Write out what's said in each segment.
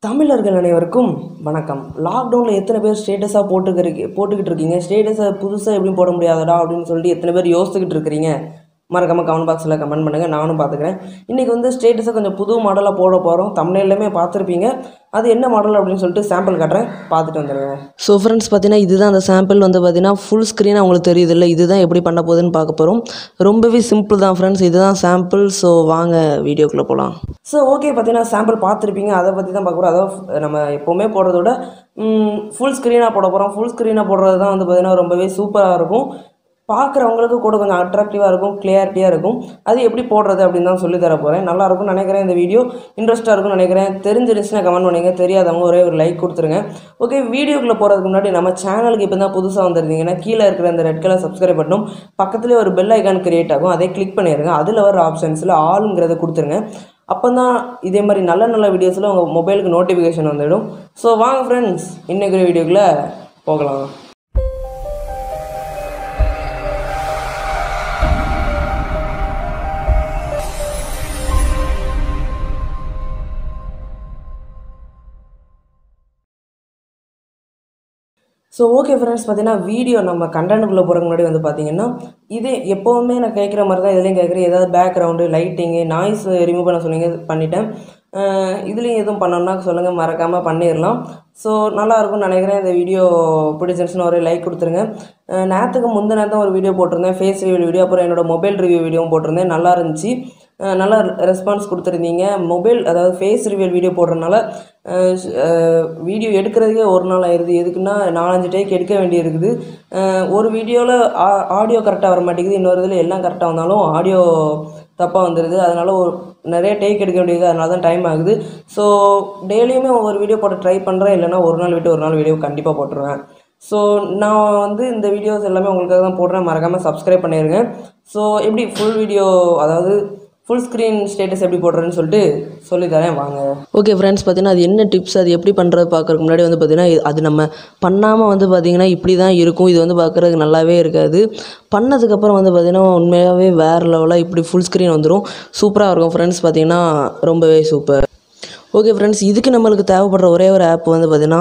தமிழர்கள் அனைவருக்கும் வணக்கம் லாக்டவுனில் எத்தனை பேர் ஸ்டேட்டஸாக போட்டுக்கிறீங்க போட்டுக்கிட்டு இருக்கீங்க ஸ்டேட்டஸை புதுசாக எப்படியும் போட முடியாதடா அப்படின்னு சொல்லிட்டு எத்தனை பேர் யோசிச்சுக்கிட்டு இருக்கிறீங்க மறக்காமல் கமெண்ட் பாக்ஸில் கமெண்ட் பண்ணுங்கள் நானும் பார்த்துக்கிறேன் இன்றைக்கி வந்து ஸ்டேட்டஸை கொஞ்சம் புது மாடலாக போட போகிறோம் தமிழ்லையுமே பார்த்துருப்பீங்க அது என்ன மாடல் அப்படின்னு சொல்லிட்டு சாம்பிள் காட்டுறேன் பார்த்துட்டு வந்துடுங்க ஸோ ஃப்ரெண்ட்ஸ் பார்த்தீங்கன்னா இதுதான் அந்த சாம்பிள் வந்து பார்த்தீங்கன்னா ஃபுல் ஸ்க்ரீனாக உங்களுக்கு தெரியுது இல்லை இதுதான் எப்படி பண்ண போகுதுன்னு பார்க்க போகிறோம் ரொம்பவே சிம்பிள் தான் ஃப்ரெண்ட்ஸ் இதுதான் சாம்பிள் ஸோ வாங்க வீடியோக்குள்ளே போகலாம் ஸோ ஓகே பார்த்தீங்கன்னா சாம்பிள் பார்த்துருப்பீங்க அதை பற்றி தான் பார்க்க போகிறோம் அதாவது நம்ம எப்போவுமே போடுறத விட ஃபுல் ஸ்க்ரீனாக போட போகிறோம் ஃபுல் ஸ்க்ரீனாக போடுறது தான் வந்து பார்த்தீங்கன்னா ரொம்பவே சூப்பராக இருக்கும் பார்க்குறவங்களுக்கு கூட கொஞ்சம் அட்ராக்டிவாக இருக்கும் கிளியாரிட்டியாக இருக்கும் அது எப்படி போடுறது அப்படின்னு தான் சொல்லி தர போகிறேன் நல்லா இருக்கும்னு நினைக்கிறேன் இந்த வீடியோ இன்ட்ரெஸ்ட்டாக இருக்கும்னு நினைக்கிறேன் தெரிஞ்சிருச்சுன்னா கமெண்ட் பண்ணுங்க தெரியாதவங்க ஒரே ஒரு லைக் கொடுத்துருங்க ஓகே வீடியோக்குள்ளே போகிறதுக்கு முன்னாடி நம்ம சேனலுக்கு இப்போ தான் புதுசாக வந்திருந்தீங்கன்னா கீழே இருக்கிற இந்த ரெட் கலர் சப்ஸ்கிரைப் பட்டனும் பக்கத்துலேயே ஒரு பெல் ஐக்கான் கிரியேட் ஆகும் அதை கிளிக் பண்ணிடுங்க அதில் வர ஆப்ஷன்ஸில் ஆளுங்கிறத கொடுத்துருங்க அப்போ தான் இதே மாதிரி நல்ல நல்ல வீடியோஸில் உங்கள் மொபைலுக்கு நோட்டிஃபிகேஷன் வந்துடும் ஸோ வாங்க ஃப்ரெண்ட்ஸ் இன்றைக்கு வீடியோக்குள்ளே போகலாம் ஸோ ஓகே ஃப்ரெண்ட்ஸ் பார்த்தீங்கன்னா வீடியோ நம்ம கண்டென்ட்டுக்குள்ளே போகிறதுக்கு முன்னாடி வந்து பார்த்தீங்கன்னா இதே எப்போவுமே நான் கேட்குற மாதிரி தான் இதுலேயும் கேட்குறேன் ஏதாவது பேக்ரவுண்டு லைட்டிங்கு நாய்ஸ் ரிமூவ் பண்ண சொன்னீங்க பண்ணிட்டேன் அஹ் இதுலேயும் எதுவும் பண்ணணும்னா சொல்லுங்கள் மறக்காமல் பண்ணிடலாம் ஸோ நல்லா இருக்கும்னு நினைக்கிறேன் இந்த வீடியோ பிடிச்சிருந்துச்சுன்னு ஒரு லைக் கொடுத்துருங்க அஹ் நேற்றுக்கு முந்தின தான் ஒரு வீடியோ போட்டிருந்தேன் ஃபேஸ் ரிவ்யூ வீடியோ அப்புறம் என்னோட மொபைல் ரிவ்யூ வீடியோவும் போட்டிருந்தேன் நல்லா இருந்துச்சு அஹ் நல்லா ரெஸ்பான்ஸ் கொடுத்துருந்தீங்க மொபைல் அதாவது ஃபேஸ் ரிவ்யூ வீடியோ போடுறதுனால வீடியோ எடுக்கிறதுக்கே ஒரு நாள் ஆயிடுது எதுக்குன்னா நாலஞ்சு டேக் எடுக்க வேண்டியிருக்குது அஹ் ஒரு வீடியோவில் ஆடியோ கரெக்டாக வர மாட்டேங்குது இன்னொரு இதில் எல்லாம் கரெக்டாக வந்தாலும் ஆடியோ தப்பாக வந்துடுது அதனால ஒரு நிறைய டேக் எடுக்க வேண்டியது அதனால தான் டைம் ஆகுது ஸோ டெய்லியுமே ஒவ்வொரு வீடியோ போட்டு ட்ரை பண்ணுறேன் இல்லைன்னா ஒரு நாள் விட்டு ஒரு நாள் வீடியோ கண்டிப்பாக போட்டுருவேன் ஸோ நான் வந்து இந்த வீடியோஸ் எல்லாமே உங்களுக்காக தான் போடுறேன் மறக்காமல் சப்ஸ்கிரைப் பண்ணிடுங்க ஸோ எப்படி ஃபுல் வீடியோ அதாவது ஃபுல் ஸ்க்ரீன் ஸ்டேட்டஸ் எப்படி போடுறேன்னு சொல்லிட்டு சொல்லி தரேன் வாங்க ஓகே ஃப்ரெண்ட்ஸ் பார்த்தீங்கன்னா அது என்ன டிப்ஸ் அது எப்படி பண்ணுறது பார்க்குறதுக்கு முன்னாடி வந்து பார்த்தீங்கன்னா இது- அது நம்ம பண்ணாமல் வந்து பார்த்திங்கன்னா இப்படி தான் இருக்கும் இது வந்து பார்க்குறதுக்கு நல்லாவே இருக்காது பண்ணதுக்கப்புறம் வந்து பார்த்திங்கன்னா உண்மையாகவே வேறு லெவலாக இப்படி ஃபுல் ஸ்க்ரீன் வந்துடும் சூப்பராக இருக்கும் ஃப்ரெண்ட்ஸ் பார்த்தீங்கன்னா ரொம்பவே சூப்பர் ஓகே ஃப்ரெண்ட்ஸ் இதுக்கு நம்மளுக்கு தேவைப்படுற ஒரே ஒரு ஆப் வந்து பார்த்திங்கன்னா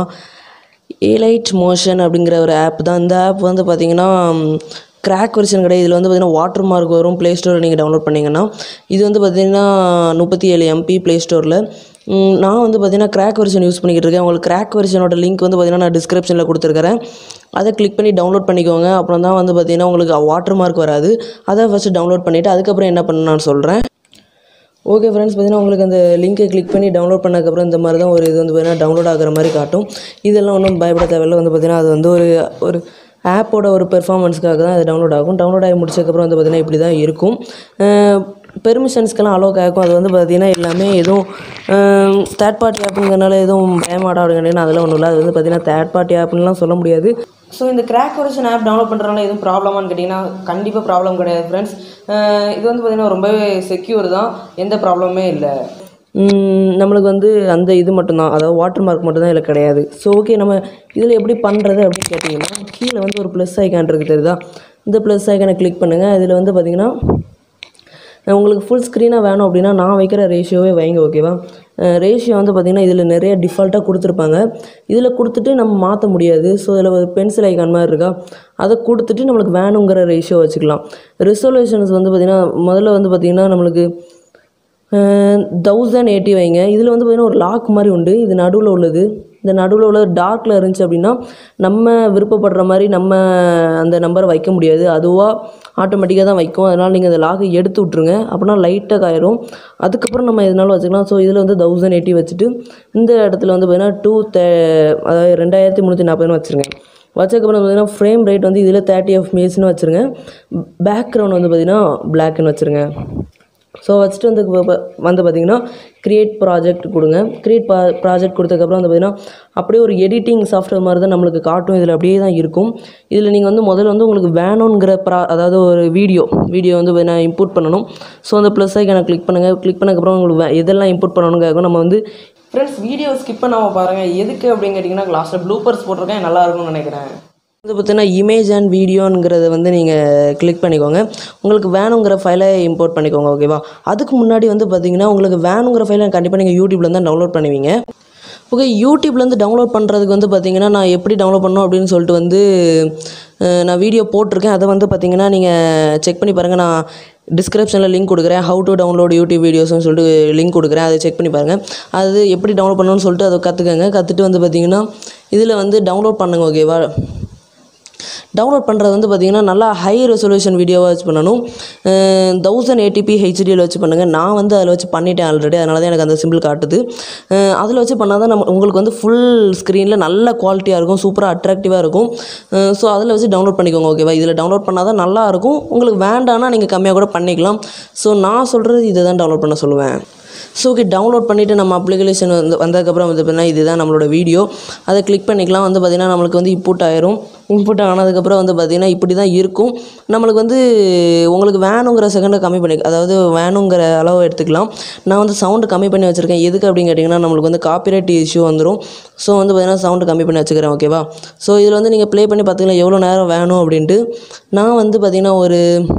ஏலைட் மோஷன் அப்படிங்கிற ஒரு ஆப் தான் இந்த ஆப் வந்து பார்த்திங்கன்னா கிராக் வெர்ஷன் கிடையாது இதில் வந்து பார்த்திங்கன்னா வாட்டர் மார்க் வரும் ப்ளே ஸ்டோரில் நீங்கள் டவுன்லோட் பண்ணிங்கன்னா இது வந்து பார்த்திங்கன்னா முப்பத்தி ஏழு எம்பி ப்ளே ஸ்டோரில் நான் வந்து பார்த்திங்கன்னா கிராக் வெர்ஷன் யூஸ் பண்ணிக்கிட்டு இருக்கேன் உங்களுக்கு கிராக் வெர்ஷனோட லிங்க் வந்து பார்த்திங்கன்னா நான் டிஸ்கிரிப்ஷனில் கொடுத்துருக்கிறேன் அதை கிளிக் பண்ணி டவுன்லோட் பண்ணிக்கோங்க அப்புறம் தான் வந்து பார்த்திங்கன்னா உங்களுக்கு வாட்டர் மார்க் வராது அதை ஃபஸ்ட்டு டவுன்லோட் பண்ணிவிட்டு அதுக்கப்புறம் என்ன பண்ண நான் சொல்கிறேன் ஓகே ஃப்ரெண்ட்ஸ் பார்த்தீங்கன்னா உங்களுக்கு அந்த லிங்கை கிளிக் பண்ணி டவுன்லோட் பண்ணதுக்கப்புறம் இந்த மாதிரி தான் ஒரு இது வந்து பார்த்தீங்கன்னா டவுன்லோட் ஆகிற மாதிரி காட்டும் இதெல்லாம் ஒன்றும் பயப்பட தேவையில்ல வந்து பார்த்தீங்கன்னா அது வந்து ஒரு ஒரு ஆப்போட ஒரு பெர்ஃபார்மன்ஸ்க்காக தான் அது டவுன்லோட் ஆகும் டவுன்லோட் ஆகி முடிச்சதுக்கப்புறம் வந்து பார்த்தீங்கன்னா இப்படி தான் இருக்கும் பெர்மிஷன்ஸ்க்கெல்லாம் அலோக் ஆகும் அது வந்து பார்த்தீங்கன்னா எல்லாமே எதுவும் தேர்ட் பார்ட்டி ஆப்புங்கிறனால எதுவும் பயமாடா அப்படிங்கிறீங்கன்னா அதெல்லாம் ஒன்றும் இல்லை அது வந்து பார்த்தீங்கன்னா தேர்ட் பார்ட்டி ஆப்னுலாம் சொல்ல முடியாது ஸோ இந்த கிராக் வெர்ஷன் ஆப் டவுன்லோட் பண்ணுறதுனால எதுவும் ப்ராப்ளமான்னு கேட்டிங்கன்னா கண்டிப்பாக ப்ராப்ளம் கிடையாது ஃப்ரெண்ட்ஸ் இது வந்து பார்த்திங்கன்னா ரொம்பவே செக்யூர் தான் எந்த ப்ராப்ளமே இல்லை நம்மளுக்கு வந்து அந்த இது மட்டும்தான் அதாவது வாட்டர் மார்க் மட்டும்தான் இதில் கிடையாது ஸோ ஓகே நம்ம இதில் எப்படி பண்ணுறது அப்படின்னு கேட்டிங்கன்னா கீழே வந்து ஒரு ப்ளஸ் ஐக்கான் இருக்குது தெரியுதா இந்த ப்ளஸ் ஐக்கானை கிளிக் பண்ணுங்கள் இதில் வந்து பார்த்திங்கன்னா அஹ் உங்களுக்கு ஃபுல் ஸ்க்ரீனாக வேணும் அப்படின்னா நான் வைக்கிற ரேஷியோவே வைங்க ஓகேவா ரேஷியோ வந்து பார்த்திங்கன்னா இதில் நிறைய டிஃபால்ட்டாக கொடுத்துருப்பாங்க இதில் கொடுத்துட்டு நம்ம மாற்ற முடியாது ஸோ இதில் ஒரு பென்சில் ஐக்கான் மாதிரி இருக்கா அதை கொடுத்துட்டு நம்மளுக்கு வேணுங்கிற ரேஷியோ வச்சுக்கலாம் ரிசல்யூஷன்ஸ் வந்து பார்த்திங்கன்னா முதல்ல வந்து பார்த்திங்கன்னா நம்மளுக்கு தௌசண்ட் எயிட்டி வைங்க இதில் வந்து பார்த்திங்கன்னா ஒரு லாக் மாதிரி உண்டு இது நடுவில் உள்ளது இந்த நடுவில் உள்ள டார்க்கில் இருந்துச்சு அப்படின்னா நம்ம விருப்பப்படுற மாதிரி நம்ம அந்த நம்பரை வைக்க முடியாது அதுவாக ஆட்டோமேட்டிக்காக தான் வைக்கும் அதனால் நீங்கள் அந்த லாக்கை எடுத்து விட்ருங்க அப்படின்னா லைட்டாக காயிரும் அதுக்கப்புறம் நம்ம எதுனாலும் வச்சுக்கலாம் ஸோ இதில் வந்து தௌசண்ட் எயிட்டி வச்சுட்டு இந்த இடத்துல வந்து பார்த்திங்கன்னா டூ தே அதாவது ரெண்டாயிரத்தி முந்நூற்றி நாற்பதுன்னு வச்சுருங்க வச்சதுக்கப்புறம் பார்த்தீங்கன்னா ஃப்ரேம் ரேட் வந்து இதில் தேர்ட்டி எஃப் மினிட்ஸ்னு வச்சுருங்க பேக்ரவுண்ட் வந்து பார்த்திங்கன்னா பிளாக்னு வச்சுருங்க ஸோ வச்சுட்டு வந்து இப்ப- இப்ப வந்து பார்த்தீங்கன்னா க்ரியேட் ப்ராஜெக்ட் கொடுங்க க்ரியேட் ப்ரா ப்ராஜெக்ட் கொடுத்ததுக்கப்புறம் வந்து பார்த்தீங்கன்னா அப்படியே ஒரு எடிட்டிங் சாஃப்ட்வேர் மாதிரி தான் நம்மளுக்கு காட்டும் இதில் அப்படியே தான் இருக்கும் இதில் நீங்கள் வந்து முதல்ல வந்து உங்களுக்கு வேணுங்கிற ப்ரா அதாவது ஒரு வீடியோ வீடியோ வந்து பார்த்தீங்கன்னா இம்போர்ட் பண்ணணும் ஸோ அந்த ப்ளஸ் ஐக்கான கிளிக் பண்ணுங்கள் கிளிக் பண்ணதுக்கப்புறம் உங்களுக்கு வே- எதெல்லாம் இம்போர்ட் பண்ணணும்னு கேட்கும் நம்ம வந்து ஃப்ரெண்ட்ஸ் வீடியோ ஸ்கிப் பண்ணாமல் பாருங்கள் எதுக்கு அப்படின்னு கேட்டிங்கன்னா லாஸ்ட்டில் ப்ளூப்பர்ஸ் போட்டிருக்கேன் நல்லா இருக்கும்னு நினைக்கிறேன் வந்து பார்த்தீங்கன்னா இமேஜ் அண்ட் வீடியோங்கிறத வந்து நீங்கள் கிளிக் பண்ணிக்கோங்க உங்களுக்கு வேணுங்கிற ஃபைலை இம்போர்ட் பண்ணிக்கோங்க ஓகேவா அதுக்கு முன்னாடி வந்து பார்த்தீங்கன்னா உங்களுக்கு வேணுங்கிற ஃபைலை கண்டிப்பாக நீங்கள் யூடியூப்ல தான் டவுன்லோட் பண்ணுவீங்க ஓகே யூடியூப்லேருந்து டவுன்லோட் பண்ணுறதுக்கு வந்து பார்த்தீங்கன்னா நான் எப்படி டவுன்லோட் பண்ணணும் அப்படின்னு சொல்லிட்டு வந்து அஹ், நான் வீடியோ போட்டிருக்கேன் அதை வந்து பார்த்தீங்கன்னா நீங்கள் செக் பண்ணி பாருங்கள் நான் டிஸ்கிரிப்ஷனில் லிங்க் கொடுக்குறேன் ஹவு டு டவுன்லோட் யூடியூப் வீடியோஸ்னு சொல்லிட்டு லிங்க் கொடுக்குறேன் அதை செக் பண்ணி பாருங்கள் அது எப்படி டவுன்லோட் பண்ணணும்னு சொல்லிட்டு அதை கற்றுக்கங்க கற்றுட்டு வந்து பார்த்தீங்கன்னா இதில் வந்து டவுன்லோட் பண்ணுங்க ஓகேவா டவுன்லோட் பண்ணுறது வந்து பார்த்திங்கன்னா நல்லா ஹை ரெசல்யூஷன் வீடியோவாக வச்சு பண்ணணும் தௌசண்ட் ஏடிபி ஹெச்டியில் வச்சு பண்ணுங்கள் நான் வந்து அதில் வச்சு பண்ணிட்டேன் ஆல்ரெடி அதனால தான் எனக்கு அந்த சிம்பிள் காட்டுது அதில் வச்சு பண்ணால் தான் நம்ம உங்களுக்கு வந்து ஃபுல் ஸ்க்ரீனில் நல்ல குவாலிட்டியாக இருக்கும் சூப்பராக அட்ராக்டிவாக இருக்கும் ஸோ அதில் வச்சு டவுன்லோட் பண்ணிக்கோங்க ஓகேவா இதில் டவுன்லோட் பண்ணால் தான் நல்லா இருக்கும் உங்களுக்கு வேண்டாம்னா நீங்கள் கம்மியாக கூட பண்ணிக்கலாம் ஸோ நான் சொல்கிறது இதை தான் டவுன்லோட் பண்ண சொல்லுவேன் ஸோ ஓகே டவுன்லோட் பண்ணிவிட்டு நம்ம அப்ளிகேஷன் வந்து வந்ததுக்கப்புறம் வந்து பார்த்தீங்கன்னா இதுதான் நம்மளோட வீடியோ அதை கிளிக் பண்ணிக்கலாம் வந்து பார்த்திங்கன்னா நம்மளுக்கு வந்து இன்புட் ஆயிரும் இன்புட் ஆனதுக்கப்புறம் வந்து பார்த்திங்கன்னா இப்படி தான் இருக்கும் நம்மளுக்கு வந்து உங்களுக்கு வேணுங்கிற செகண்டை கம்மி பண்ணி அதாவது வேணுங்கிற அளவு எடுத்துக்கலாம் நான் வந்து சவுண்டு கம்மி பண்ணி வச்சுருக்கேன் எதுக்கு அப்படின்னு கேட்டிங்கன்னா நம்மளுக்கு வந்து காப்பிரைட் இஷ்யூ வந்துடும் ஸோ வந்து பார்த்திங்கன்னா சவுண்டு கம்மி பண்ணி வச்சுக்கிறேன் ஓகேவா ஸோ இதில் வந்து நீங்கள் ப்ளே பண்ணி பார்த்துக்கலாம் எவ்வளோ நேரம் வேணும் அப்படின்ட்டு நான் வந்து பார்த்திங்கன்னா ஒரு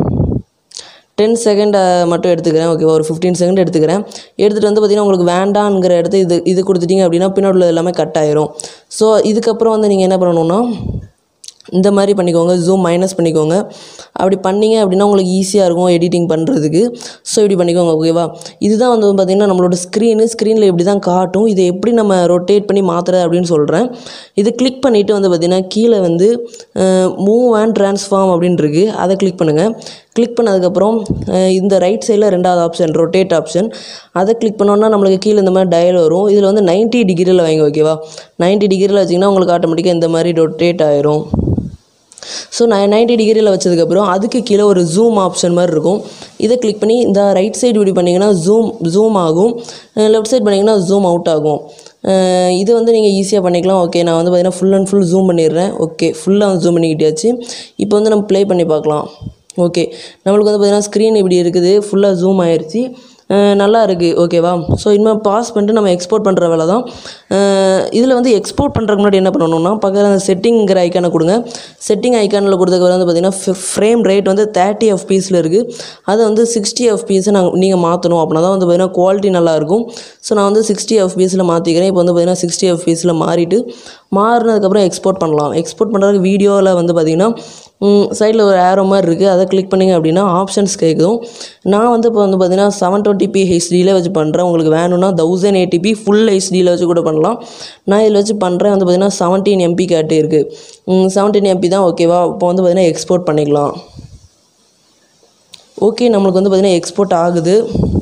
டென் செகண்ட் மட்டும் எடுத்துக்கிறேன் ஓகேவா ஒரு ஃபிஃப்டீன் செகண்ட் எடுத்துக்கிறேன் எடுத்துகிட்டு வந்து பார்த்திங்கன்னா உங்களுக்கு வேண்டாங்கிற இடத்த இது இது கொடுத்துட்டீங்க அப்படின்னா பின்னாடி உள்ளது எல்லாமே கட் ஆயிரும் ஸோ இதுக்கப்புறம் வந்து நீங்கள் என்ன பண்ணணும்னா இந்த மாதிரி பண்ணிக்கோங்க ஜூம் மைனஸ் பண்ணிக்கோங்க அப்படி பண்ணீங்க அப்படின்னா உங்களுக்கு ஈஸியாக இருக்கும் எடிட்டிங் பண்ணுறதுக்கு ஸோ இப்படி பண்ணிக்கோங்க ஓகேவா இதுதான் வந்து பார்த்திங்கன்னா நம்மளோட ஸ்க்ரீனு ஸ்க்ரீனில் இப்படி தான் காட்டும் இதை எப்படி நம்ம ரொட்டேட் பண்ணி மாற்றுறது அப்படின்னு சொல்கிறேன் இது கிளிக் பண்ணிவிட்டு வந்து பார்த்திங்கன்னா கீழே வந்து மூவ் அண்ட் ட்ரான்ஸ்ஃபார்ம் அப்படின்னு இருக்கு அதை கிளிக் பண்ணுங்கள் கிளிக் பண்ணதுக்கப்புறம் அஹ், இந்த ரைட் சைடில் ரெண்டாவது ஆப்ஷன் ரொட்டேட் ஆப்ஷன் அதை கிளிக் பண்ணோன்னா நம்மளுக்கு கீழே இந்த மாதிரி டயல் வரும் இதில் வந்து 90 டிகிரியில் வைங்க ஓகேவா 90 டிகிரியில் வச்சிங்கன்னா உங்களுக்கு ஆட்டோமேட்டிக்காக இந்த மாதிரி ரொட்டேட் ஆயிரும் ஸோ நான் நைன்டி டிகிரியில் வச்சதுக்கப்புறம் அதுக்கு கீழே ஒரு ஜூம் ஆப்ஷன் மாதிரி இருக்கும் இதை கிளிக் பண்ணி இந்த ரைட் சைடு இப்படி பண்ணிங்கன்னா ஜூம் ஜூம் ஆகும் லெஃப்ட் சைடு பண்ணிங்கன்னா ஜூம் அவுட் ஆகும் அஹ் இது வந்து நீங்கள் ஈஸியாக பண்ணிக்கலாம் ஓகே நான் வந்து பார்த்தீங்கன்னா ஃபுல் அண்ட் ஃபுல் ஜூம் பண்ணிடுறேன் ஓகே ஃபுல்லாக வந்து ஜூம் பண்ணிக்கிட்டியாச்சு இப்போ வந்து நம்ம ப்ளே பண்ணி பார்க்கலாம் ஓகே நம்மளுக்கு வந்து பார்த்தீங்கன்னா ஸ்க்ரீன் இப்படி இருக்குது ஃபுல்லாக ஜூம் ஆயிடுச்சு அஹ் நல்லா இருக்குது ஓகேவா ஸோ இனிமேல் பாஸ் பண்ணிட்டு நம்ம எக்ஸ்போர்ட் பண்ணுற வேலை தான் இதில் வந்து எக்ஸ்போர்ட் பண்ணுறதுக்கு முன்னாடி என்ன பண்ணணும்னா பக்கத்தில் அந்த செட்டிங்கிற ஐக்கானை கொடுங்க செட்டிங் ஐக்கானில் கொடுத்ததுக்கு வந்து பார்த்தீங்கன்னா ஃப்ரேம் ரேட் வந்து தேர்ட்டி எஃப்பிஸில் இருக்குது அதை வந்து சிக்ஸ்டி எஃப்பிஸை நாங்கள் நீங்கள் மாற்றணும் அப்படின்னா தான் வந்து பார்த்தீங்கன்னா குவாலிட்டி நல்லாயிருக்கும் ஸோ நான் வந்து சிக்ஸ்டி எஃப்பிஸில் மாற்றிக்கிறேன் இப்போ வந்து பார்த்தீங்கன்னா சிக்ஸ்டி எஃப்பிஸில் மாறிட்டு மாறினதுக்கப்புறம் எக்ஸ்போர்ட் பண்ணலாம் எக்ஸ்போர்ட் பண்ணுறதுக்கு வீடியோவில் வந்து பார்த்திங்கன்னா சைடில் ஒரு ஏரோ மாதிரி இருக்குது அதை கிளிக் பண்ணிங்க அப்படின்னா ஆப்ஷன்ஸ் கேட்கும் நான் வந்து இப்போ வந்து பார்த்தீங்கன்னா செவன் டுவெண்ட்டி ஹெச்டியில் வச்சு பண்ணுறேன் உங்களுக்கு வேணும்னா தௌசண்ட் எயிட்டிபி ஃபுல் ஹெச்டியில் வச்சு கூட பண்ணலாம் நான் இதில் வச்சு பண்ணுறேன் வந்து பார்த்தீங்கன்னா செவன்டீன் எம்பி கேட்டு இருக்குது செவன்டீன் எம்பி தான் ஓகேவா இப்போ வந்து பார்த்தீங்கன்னா எக்ஸ்போர்ட் பண்ணிக்கலாம் ஓகே நம்மளுக்கு வந்து பார்த்திங்கன்னா எக்ஸ்போர்ட் ஆகுது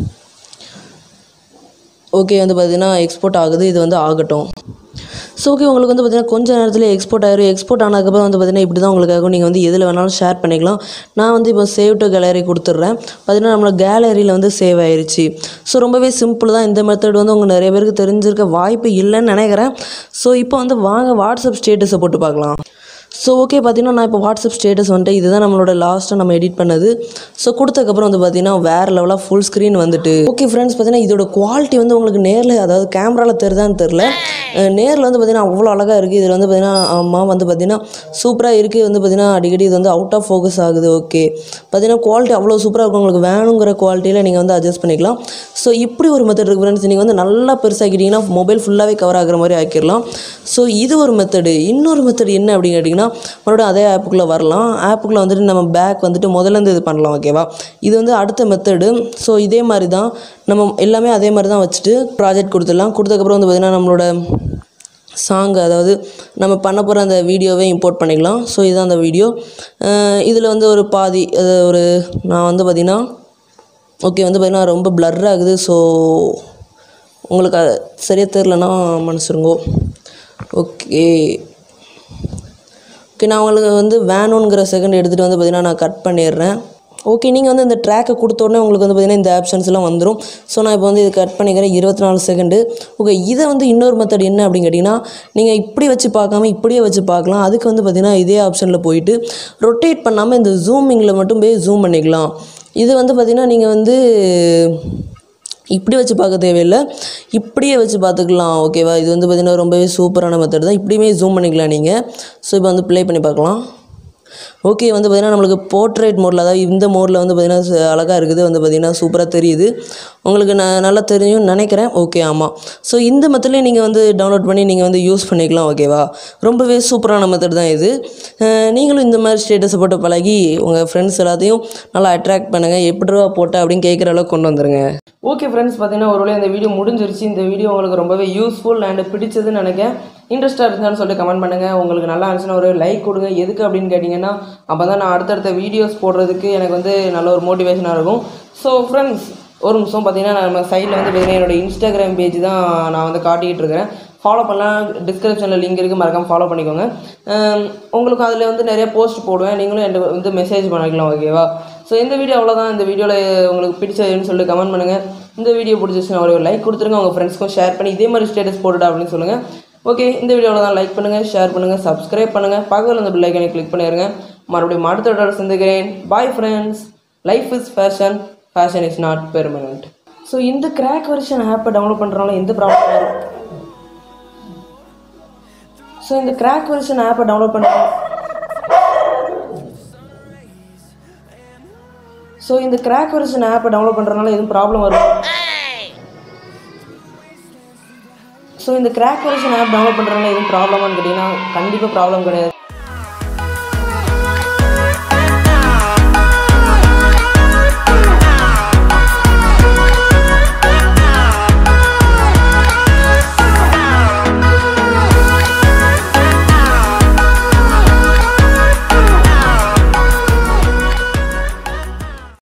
ஓகே வந்து பார்த்திங்கன்னா எக்ஸ்போர்ட் ஆகுது இது வந்து ஆகட்டும் ஸோ ஓகே உங்களுக்கு வந்து பார்த்தீங்கன்னா கொஞ்ச நேரத்தில் எக்ஸ்போர்ட் ஆயிரும் எக்ஸ்போர்ட் ஆனதுக்கப்புறம் வந்து பார்த்தீங்கன்னா இப்படி தான் உங்களுக்கு ஆகும் நீங்கள் வந்து எதில் வேணாலும் ஷேர் பண்ணிக்கலாம் நான் வந்து இப்போ சேவ் டு கேலரி கொடுத்துட்றேன் பார்த்தீங்கன்னா நம்மளோட கேலரியில் வந்து சேவ் ஆயிருச்சு ஸோ ரொம்பவே சிம்பிள் தான் இந்த மெத்தட் வந்து உங்கள் நிறைய பேருக்கு தெரிஞ்சிருக்க வாய்ப்பு இல்லைன்னு நினைக்கிறேன் ஸோ இப்போ வந்து வாங்க வாட்ஸ்அப் ஸ்டேட்டஸை போட்டு பார்க்கலாம் ஸோ ஓகே பார்த்தீங்கன்னா நான் இப்போ வாட்ஸ்அப் ஸ்டேட்டஸ் வந்துட்டு இதுதான் நம்மளோட லாஸ்ட்டாக நம்ம எடிட் பண்ணது ஸோ கொடுத்ததுக்கப்புறம் வந்து பார்த்தீங்கன்னா வேறு லெவலாக ஃபுல் ஸ்க்ரீன் வந்துட்டு ஓகே ஃப்ரெண்ட்ஸ் பார்த்தீங்கன்னா இதோட குவாலிட்டி வந்து உங்களுக்கு நேரில் அதாவது கேமராவில் தெரிதான்னு தெரில நேரில் வந்து பார்த்தீங்கன்னா அவ்வளோ அழகாக இருக்குது இதில் வந்து பார்த்தீங்கன்னா ஆமாம் வந்து பார்த்தீங்கன்னா சூப்பராக இருக்குது வந்து பார்த்தீங்கன்னா அடிக்கடி இது வந்து அவுட் ஆஃப் ஃபோக்கஸ் ஆகுது ஓகே பார்த்தீங்கன்னா குவாலிட்டி அவ்வளோ சூப்பராக இருக்கும் உங்களுக்கு வேணுங்கிற குவாலிட்டியில் நீங்கள் வந்து அட்ஜஸ்ட் பண்ணிக்கலாம் ஸோ இப்படி ஒரு மெத்தட் இருக்குது ஃப்ரெண்ட்ஸ் நீங்கள் வந்து நல்லா பெருசாக்கிட்டீங்கன்னா மொபைல் ஃபுல்லாகவே கவர் ஆகுற மாதிரி ஆக்கிடலாம் ஸோ இது ஒரு மெத்தடு இன்னொரு மெத்தட் என்ன அப்படின்னு கேட்டிங்கன்னா மறுபடியும் அதே ஆப்புக்குள்ளே வரலாம் ஆப்புக்குள்ளே வந்துட்டு நம்ம பேக் வந்துட்டு முதல்ல இருந்து இது பண்ணலாம் ஓகேவா இது வந்து அடுத்த மெத்தடு ஸோ இதே மாதிரி தான் நம்ம எல்லாமே அதே மாதிரி தான் வச்சுட்டு ப்ராஜெக்ட் கொடுத்துடலாம் கொடுத்ததுக்கப்புறம் வந்து பார்த்திங்கன்னா நம்மளோட சாங் அதாவது நம்ம பண்ண போகிற அந்த வீடியோவே இம்போர்ட் பண்ணிக்கலாம் ஸோ இதுதான் அந்த வீடியோ இதில் வந்து ஒரு பாதி அது ஒரு நான் வந்து பார்த்திங்கன்னா ஓகே வந்து பார்த்திங்கன்னா ரொம்ப blur ஆகுது ஸோ உங்களுக்கு அது சரியாக தெரிலனா மன்னிச்சிருங்கோ ஓகே ஓகே நான் உங்களுக்கு வந்து வேணுங்கிற செகண்ட் எடுத்துகிட்டு வந்து பார்த்திங்கன்னா நான் கட் பண்ணிடுறேன் ஓகே நீங்கள் வந்து இந்த ட்ராக்கை கொடுத்த உடனே உங்களுக்கு வந்து பார்த்திங்கன்னா இந்த ஆப்ஷன்ஸ்லாம் வந்துடும் ஸோ நான் இப்போ வந்து இது கட் பண்ணிக்கிறேன் இருபத்தி நாலு செகண்டு ஓகே இதை வந்து இன்னொரு மெத்தட் என்ன அப்படின்னு கேட்டிங்கன்னா நீங்கள் இப்படி வச்சு பார்க்காம இப்படியே வச்சு பார்க்கலாம் அதுக்கு வந்து பார்த்திங்கன்னா இதே ஆப்ஷனில் போயிட்டு ரொட்டேட் பண்ணாமல் இந்த ஜூமிங்கில் மட்டும் போய் ஜூம் பண்ணிக்கலாம் இது வந்து பார்த்திங்கன்னா நீங்கள் வந்து இப்படி வச்சு பார்க்க தேவையில்லை இப்படியே வச்சு பார்த்துக்கலாம் ஓகேவா இது வந்து பார்த்திங்கன்னா ரொம்பவே சூப்பரான மெத்தட் தான் இப்படியுமே ஜூம் பண்ணிக்கலாம் நீங்கள் ஸோ இப்போ வந்து ப்ளே பண்ணி பார்க்கலாம் ஓகே வந்து பார்த்திங்கன்னா நம்மளுக்கு போர்ட்ரேட் மோடில் அதாவது இந்த மோடில் வந்து பார்த்திங்கன்னா அழகாக இருக்குது வந்து பார்த்திங்கன்னா சூப்பராக தெரியுது உங்களுக்கு நான் நல்லா தெரியும் நினைக்கிறேன் ஓகே ஆமாம் ஸோ இந்த மெத்தட்லேயும் நீங்கள் வந்து டவுன்லோட் பண்ணி நீங்கள் வந்து யூஸ் பண்ணிக்கலாம் ஓகேவா ரொம்பவே சூப்பரான மெத்தட் தான் இது அஹ் நீங்களும் இந்த மாதிரி ஸ்டேட்டஸை போட்டு பழகி உங்கள் ஃப்ரெண்ட்ஸ் எல்லாத்தையும் நல்லா அட்ராக்ட் பண்ணுங்கள் எப்படி ரூபா போட்ட அப்படின்னு கேட்குற அளவுக்கு கொண்டு வந்துருங்க ஓகே ஃப்ரெண்ட்ஸ் பார்த்தீங்கன்னா ஒரு இந்த வீடியோ முடிஞ்சிருச்சு இந்த வீடியோ உங்களுக்கு ரொம்பவே யூஸ்ஃபுல் அண்ட் பிடிச்சதுன்னு நினைக்கிறேன் இன்ட்ரெஸ்ட்டாக இருந்தாலும் சொல்லிட்டு கமெண்ட் பண்ணுங்கள் உங்களுக்கு நல்லா இருந்துச்சுன்னா ஒரு லைக் கொடுங்க எதுக்கு அப்படின்னு கேட்டிங்கன்னா அப்போ தான் நான் அடுத்தடுத்த வீடியோஸ் போடுறதுக்கு எனக்கு வந்து நல்ல ஒரு மோட்டிவேஷனாக இருக்கும் ஸோ ஃப்ரெண்ட்ஸ் ஒரு நிமிஷம் பார்த்தீங்கன்னா நம்ம சைடில் வந்து பார்த்தீங்கன்னா என்னோட இன்ஸ்டாகிராம் பேஜ் தான் நான் வந்து காட்டிக்கிட்டு இருக்கிறேன் ஃபாலோ பண்ணலாம் டிஸ்கிரிப்ஷனில் லிங்க் இருக்குது மறக்காம ஃபாலோ பண்ணிக்கோங்க அம், உங்களுக்கு அதில் வந்து நிறைய போஸ்ட் போடுவேன் நீங்களும் என்கிட்ட வந்து மெசேஜ் பண்ணிக்கலாம் ஓகேவா ஸோ இந்த வீடியோ அவ்வளோதான் இந்த வீடியோவில் உங்களுக்கு பிடிச்சதுன்னு சொல்லிட்டு கமெண்ட் பண்ணுங்கள் இந்த வீடியோ பிடிச்சிச்சுன்னா ஒரு லைக் கொடுத்துருங்க உங்கள் ஃப்ரெண்ட்ஸ்க்கும் ஷேர் பண்ணி இதே மாதிரி ஸ்டேட்டஸ் போட்டுடா அப்படின்னு சொல்லுங்கள் ஓகே இந்த வீடியோவில் தான் லைக் பண்ணுங்கள் ஷேர் பண்ணுங்கள் சப்ஸ்கிரைப் பண்ணுங்கள் பக்கத்தில் அந்த பில் ஐக்கனை கிளிக் பண்ணிடுங்க மறுபடியும் அடுத்த வீடியோவில் சந்திக்கிறேன் bye friends life is fashion fashion is not permanent so இந்த கிராக் வெர்ஷன் ஆப்பை டவுன்லோட் பண்ணுறனால எந்த ப்ராப்ளம் வரும் ஸோ இந்த கிராக் வெர்ஷன் ஆப்பை டவுன்லோட் பண்ண ஸோ இந்த கிராக் வெர்ஷன் ஆப்பை டவுன்லோட் பண்ணுறதுனால எதுவும் ப்ராப்ளம் வரும் ஸோ இந்த கிராக் வெர்ஷன் ஆப் டவுன்லோட் பண்ணுறதுனால எதுவும் ப்ராப்ளமான்னு கேட்டிங்கன்னா கண்டிப்பாக ப்ராப்ளம் கிடையாது